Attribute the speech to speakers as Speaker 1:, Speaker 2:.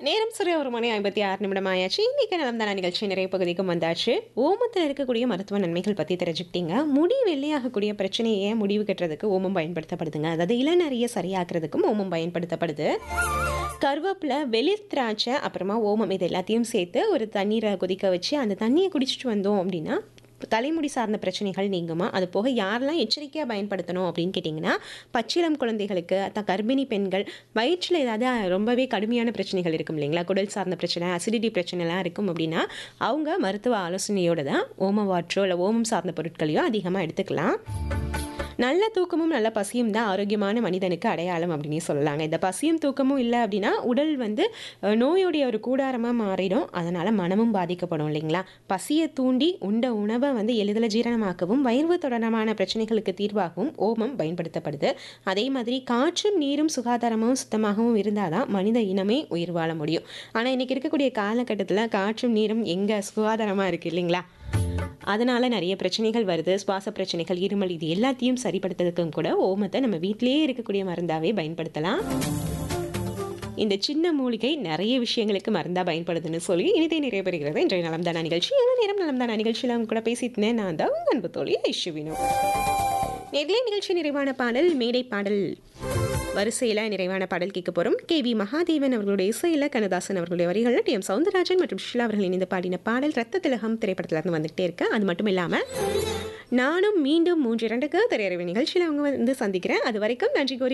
Speaker 1: நேரம் சரியா ஒரு மணி ஐம்பத்தி ஆறு நிமிடம் ஆயாச்சு இன்னைக்கு நலம்தான நிகழ்ச்சி நிறைய பகுதிக்கும் வந்தாச்சு ஓமத்தில் இருக்கக்கூடிய மருத்துவ நன்மைகள் பற்றி தெரிஞ்சுக்கிட்டீங்க முடி வெள்ளையாகக்கூடிய பிரச்சனையை முடிவு கட்டுறதுக்கு ஓமம் பயன்படுத்தப்படுதுங்க அதாவது இளநறிய சரியாக்குறதுக்கும் ஓமம் பயன்படுத்தப்படுது கருவேப்பிலை வெளிர் திராட்சை அப்புறமா ஓமம் இது எல்லாத்தையும் சேர்த்து ஒரு தண்ணீரை கொதிக்க வச்சு அந்த தண்ணியை குடிச்சிட்டு வந்தோம் அப்படின்னா தலைமுடி சார்ந்த பிரச்சனைகள் நீங்குமா அது போக யாரெல்லாம் எச்சரிக்கையாக பயன்படுத்தணும் அப்படின்னு கேட்டிங்கன்னா பச்சிளம் குழந்தைகளுக்கு த கர்ப்பிணி பெண்கள் வயிற்றில் ஏதாவது ரொம்பவே கடுமையான பிரச்சனைகள் இருக்கும் இல்லைங்களா குடல் சார்ந்த பிரச்சனை அசிடிட்டி பிரச்சனைலாம் இருக்கும் அப்படின்னா அவங்க மருத்துவ ஆலோசனையோடு தான் ஓம வாற்றோ இல்லை ஓமம் சார்ந்த பொருட்களையோ அதிகமாக எடுத்துக்கலாம் நல்ல தூக்கமும் நல்ல பசியும் தான் ஆரோக்கியமான மனிதனுக்கு அடையாளம் அப்படின்னு சொல்லலாங்க இந்த பசியும் தூக்கமும் இல்லை அப்படின்னா உடல் வந்து அஹ், நோயுடைய ஒரு கூடாரமாக மாறிடும் அதனால் மனமும் பாதிக்கப்படும் இல்லைங்களா பசியை தூண்டி உண்ட உணவை வந்து எளிதில் ஜீரணமாக்கவும் வயிறு தொடர்பான பிரச்சனைகளுக்கு தீர்வாகவும் ஓமம் பயன்படுத்தப்படுது அதே மாதிரி காற்றும் நீரும் சுகாதாரமும் சுத்தமாகவும் இருந்தால் தான் மனித இனமே உயிர் வாழ முடியும் ஆனால் இன்றைக்கி இருக்கக்கூடிய காலகட்டத்தில் காற்றும் நீரும் எங்கே சுகாதாரமாக இருக்குது இல்லைங்களா அதனால நிறைய பிரச்சனைகள் வருது சுவாச பிரச்சனைகள் இருமல் இது எல்லாத்தையும் சரிப்படுத்துறதுக்கும் கூட ஓமத்தை நம்ம வீட்டிலேயே இருக்கக்கூடிய மருந்தாவே பயன்படுத்தலாம் இந்த சின்ன மூலிகை நிறைய விஷயங்களுக்கு மருந்தா பயன்படுதுன்னு சொல்லி இனிதே நிறைய பெறுகிறது இன்றைய நலம்தானா நிகழ்ச்சி இந்த நேரம் நலம்தானா நிகழ்ச்சியில் அவங்க கூட பேசிட்டு நான் தான் உங்க அன்பு தோழி ஐஷுவினோ நேரிலே நிகழ்ச்சி நிறைவான பாடல் மேடை பாடல் வரிசையில் நிறைவான பாடல் கேட்க போகிறோம் கே வி மகாதேவன் அவர்களுடைய இசையில் கண்ணதாசன் அவர்களுடைய வரிகளில் டி எம் சவுந்தரராஜன் மற்றும் சுஷிலா அவர்கள் இணைந்து பாடின பாடல் ரத்த திலகம் திரைப்படத்துல இருந்து வந்துகிட்டே இருக்கு அது மட்டும் இல்லாமல் நானும் மீண்டும் மூன்று இரண்டுக்கு திரையரவு நிகழ்ச்சியில் அவங்க வந்து சந்திக்கிறேன் அது வரைக்கும் நன்றி கூறி